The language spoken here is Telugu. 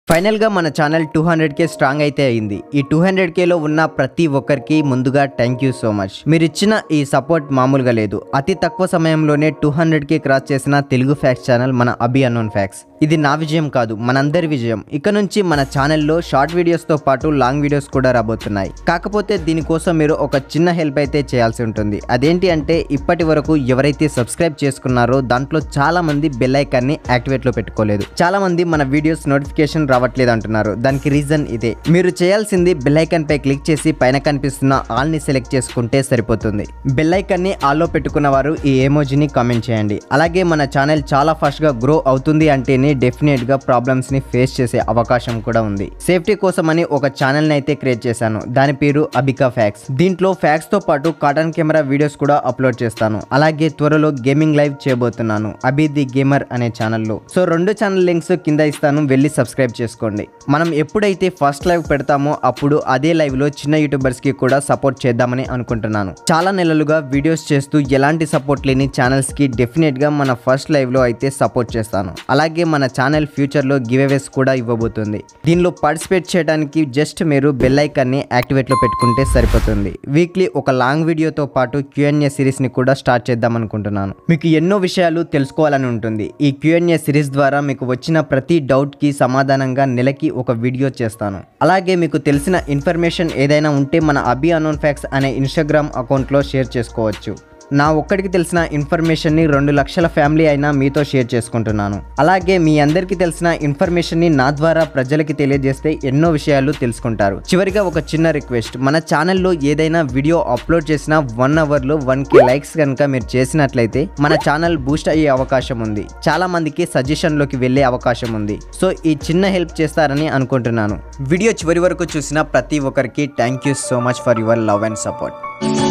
ఫైనల్ గా మన channel two hundred K strong అయితే అయింది ఈ టూ హండ్రెడ్ కేలో ఉన్న ప్రతి ఒక్కరికి ముందుగా థ్యాంక్ యూ సో మచ్ మీరు ఇచ్చిన ఈ సపోర్ట్ మామూలుగా లేదు అతి తక్కువ సమయంలోనే టూ హండ్రెడ్ కే క్రాస్ చేసిన తెలుగు ఫ్యాక్స్ ఛానల్ మన అబి అన్నోన్ ఫ్యాక్స్ ఇది నా విజయం కాదు మనందరి విజయం ఇక నుంచి మన ఛానల్లో షార్ట్ వీడియోస్ తో పాటు లాంగ్ వీడియోస్ కూడా రాబోతున్నాయి కాకపోతే దీనికోసం మీరు ఒక చిన్న హెల్ప్ అయితే చేయాల్సి ఉంటుంది అదేంటి అంటే ఇప్పటి వరకు ఎవరైతే సబ్స్క్రైబ్ చేసుకున్నారో దాంట్లో చాలా మంది బెల్ ఐకాన్ ని యాక్టివేట్ లో పెట్టుకోలేదు చాలా మంది మన వీడియోస్ నోటిఫికేషన్ రావట్లేదు అంటున్నారు దానికి రీజన్ ఇదే మీరు చేయాల్సింది బెల్ ఐకాన్ పై క్లిక్ చేసి పైన కనిపిస్తున్న ఆల్ ని సెలెక్ట్ చేసుకుంటే సరిపోతుంది బెల్ ఐకాన్ ని ఆల్లో పెట్టుకున్న వారు ఈ ఎమోజీని కామెంట్ చేయండి అలాగే మన ఛానల్ చాలా ఫాస్ట్ గా గ్రో అవుతుంది అంటేనే డెఫినెట్ గా ప్రాబ్లమ్స్ ని ఫేస్ చేసే అవకాశం కూడా ఉంది సేఫ్టీ కోసమని ఒక ఛానల్ ని అయితే క్రియేట్ చేశాను దాని పేరు అబికా ఫ్యాక్స్ దీంట్లో ఫ్యాక్స్ తో పాటు కాటన్ కెమెరా వీడియోస్ కూడా అప్లోడ్ చేస్తాను అలాగే త్వరలో గేమింగ్ లైవ్ చేయబోతున్నాను అబి ది గేమర్ అనే ఛానల్లో సో రెండు ఛానల్ లింక్స్ కింద ఇస్తాను వెళ్ళి సబ్స్క్రైబ్ చేసుకోండి మనం ఎప్పుడైతే ఫస్ట్ లైవ్ పెడతామో అప్పుడు అదే లైవ్ లో చిన్న యూట్యూబర్స్ కి కూడా సపోర్ట్ చేద్దామని అనుకుంటున్నాను చాలా నెలలుగా వీడియోస్ చేస్తూ ఎలాంటి సపోర్ట్ లేని ఛానల్స్ కి డెఫినెట్ గా మన ఫస్ట్ లైవ్ లో అయితే సపోర్ట్ చేస్తాను అలాగే మన ఛానల్ ఫ్యూచర్ లో గివ్ అవేస్ కూడా ఇవ్వబోతుంది దీనిలో పార్టిసిపేట్ చేయడానికి జస్ట్ మీరు బెల్ ఐకాన్ ని యాక్టివేట్ లో పెట్టుకుంటే సరిపోతుంది వీక్లీ ఒక లాంగ్ వీడియోతో పాటు క్యూఎన్ఏ సిరీస్ ని కూడా స్టార్ట్ చేద్దాం అనుకుంటున్నాను మీకు ఎన్నో విషయాలు తెలుసుకోవాలని ఉంటుంది ఈ క్యూఎన్ఏ సిరీస్ ద్వారా మీకు వచ్చిన ప్రతి డౌట్ కి సమాధానంగా నెలకి ఒక వీడియో చేస్తాను అలాగే మీకు తెలిసిన ఇన్ఫర్మేషన్ ఏదైనా ఉంటే మన అబి అనోన్ ఫ్యాక్స్ అనే ఇన్స్టాగ్రామ్ అకౌంట్లో షేర్ చేసుకోవచ్చు నా ఒక్కడికి తెలిసిన ఇన్ఫర్మేషన్ని రెండు లక్షల ఫ్యామిలీ అయినా మీతో షేర్ చేసుకుంటున్నాను అలాగే మీ అందరికీ తెలిసిన ఇన్ఫర్మేషన్ని నా ద్వారా ప్రజలకి తెలియజేస్తే ఎన్నో విషయాలు తెలుసుకుంటారు చివరిగా ఒక చిన్న రిక్వెస్ట్ మన ఛానల్లో ఏదైనా వీడియో అప్లోడ్ చేసిన వన్ అవర్లో వన్ కే లైక్స్ కనుక మీరు చేసినట్లయితే మన ఛానల్ బూస్ట్ అయ్యే అవకాశం ఉంది చాలా మందికి సజెషన్లోకి వెళ్ళే అవకాశం ఉంది సో ఈ చిన్న హెల్ప్ చేస్తారని అనుకుంటున్నాను వీడియో చివరి వరకు చూసిన ప్రతి ఒక్కరికి thank you so much for your love and support